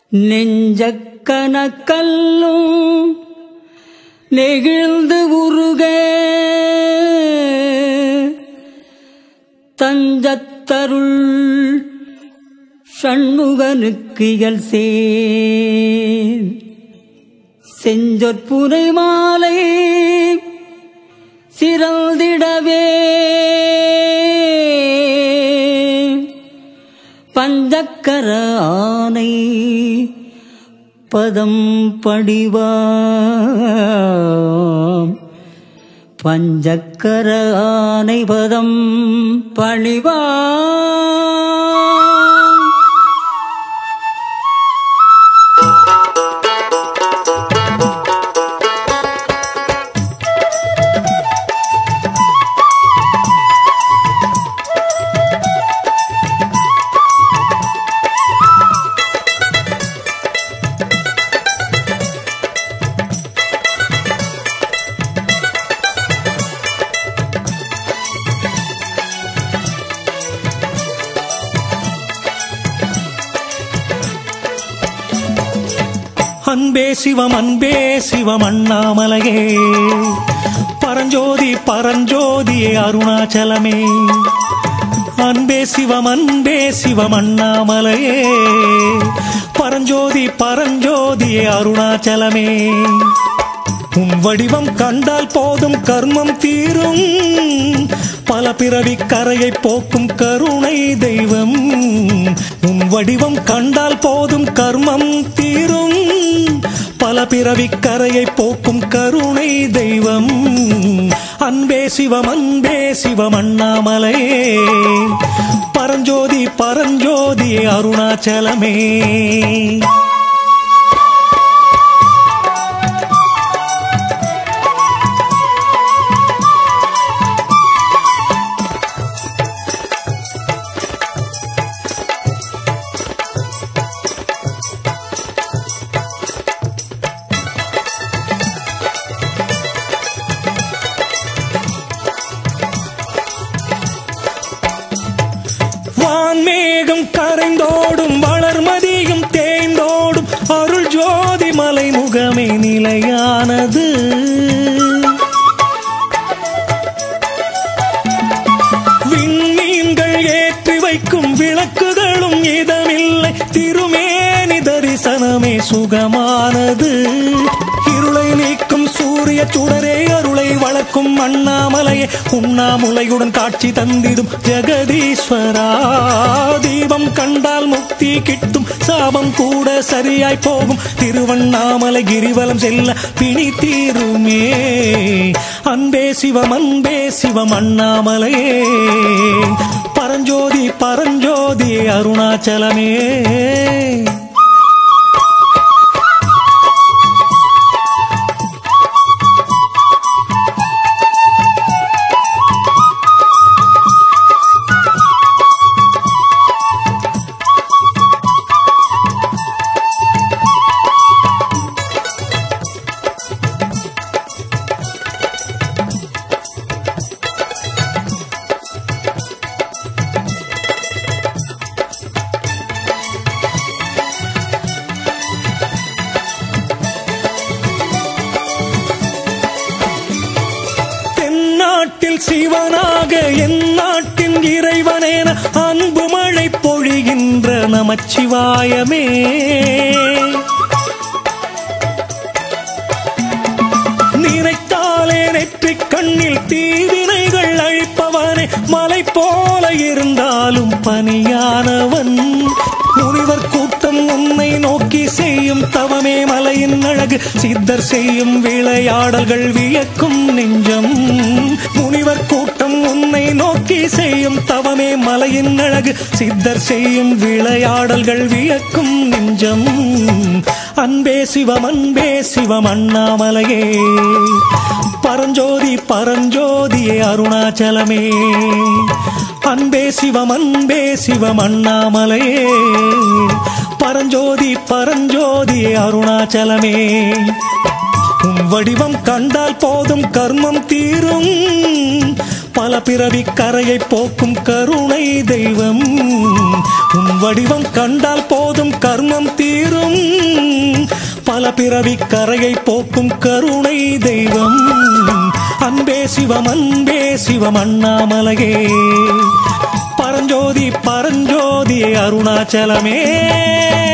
நெஞ்சக்கனக்கல்லும் நெகிழ்ந்து உருக தஞ்சத்தருள் சண்முகனுக்கு இயல் சேர் செஞ்சொற்புரை மாலை சிறந்திடவே பஞ்சக்கர ஆனை பதம் படிவாம் பஞ்சக்கர ஆனை பதம் பணிவாம் அன்பே சிவம் அன்பே சிவம் அண்ணாமலையே பரஞ்சோதி பரஞ்சோதியே அருணாச்சலமே அன்பே சிவம் அன்பே சிவம் அண்ணாமலையே பரஞ்சோதி பரஞ்சோதியே அருணாச்சலமே உன் வடிவம் கண்டால் போதும் கர்மம் தீரும் பல பிறவி கரையை போக்கும் கருணை தெய்வம் உன் வடிவம் கண்டால் போதும் கர்மம் தீரும் பல பிறவி கரையை போக்கும் கருணை தெய்வம் அன்பே சிவம் அன்பே சிவம் அண்ணாமலையே பரஞ்சோதி பரஞ்சோதி அருணாச்சலமே வான்மேகம் கரைந்தோடும் வளர்மதியும் தேய்ந்தோடும் அருள் ஜோதி மலை முகமே நிலையானது விண்மீன்கள் ஏற்றி வைக்கும் விளக்குகளும் இதமில்லை திருமேனி தரிசனமே சுகமானது இருளை நீக்கும் சூரிய சுடரே அருளை வளர்க்கும் அண்ணாமலையே உண்ணாமுலையுடன் காட்சி தந்திடும் ஜெகதீஸ்வரா தீபம் கண்டால் முக்தி கிட்டும் சாபம் கூட சரியாய் போகும் திருவண்ணாமலை கிரிவலம் செல்ல பிணி தீருமே அன்பே சிவம் அன்பே சிவம் அண்ணாமலையே பரஞ்சோதி பரஞ்சோதி அருணாச்சலமே தென்னாட்டில் சிவனாக என் நாட்டின் இறைவனேன அன்பு மழை பொழிகின்ற நமச்சிவாயமே நினைத்தாலே நெற்றிக் கண்ணில் தீவினைகள் அழிப்பவனே மலை போல இருந்தாலும் பனியானவன் முனிவர் கூட்டம் உன்னை நோக்கி செய்யும் தவமே மலையின் அழகு சித்தர் செய்யும் விளையாடல்கள் வியக்கும் நெஞ்சம் முனிவர் கூட்டம் உன்னை நோக்கி செய்யும் தவமே மலையின் அழகு சித்தர் செய்யும் விளையாடல்கள் வியக்கும் நெஞ்சம் அன்பே சிவம் அன்பே சிவம் அண்ணாமலையே பரஞ்சோதி பரஞ்சோதியே அருணாச்சலமே அன்பே சிவம் அன்பே சிவம் அண்ணாமலையே பரஞ்சோதி பரஞ்சோதியே அருணாச்சலமே உன் வடிவம் கண்டால் போதும் கர்மம் தீரும் பல பிறவி கரையை போக்கும் கருணை தெய்வம் உன் வடிவம் கண்டால் போதும் கர்மம் தீரும் பல பிறவி கரையை போக்கும் கருணை தெய்வம் அன்பே சிவம் அன்பே சிவம் அண்ணாமலையே பரஞ்சோதி பரஞ்சோதி அருணாச்சலமே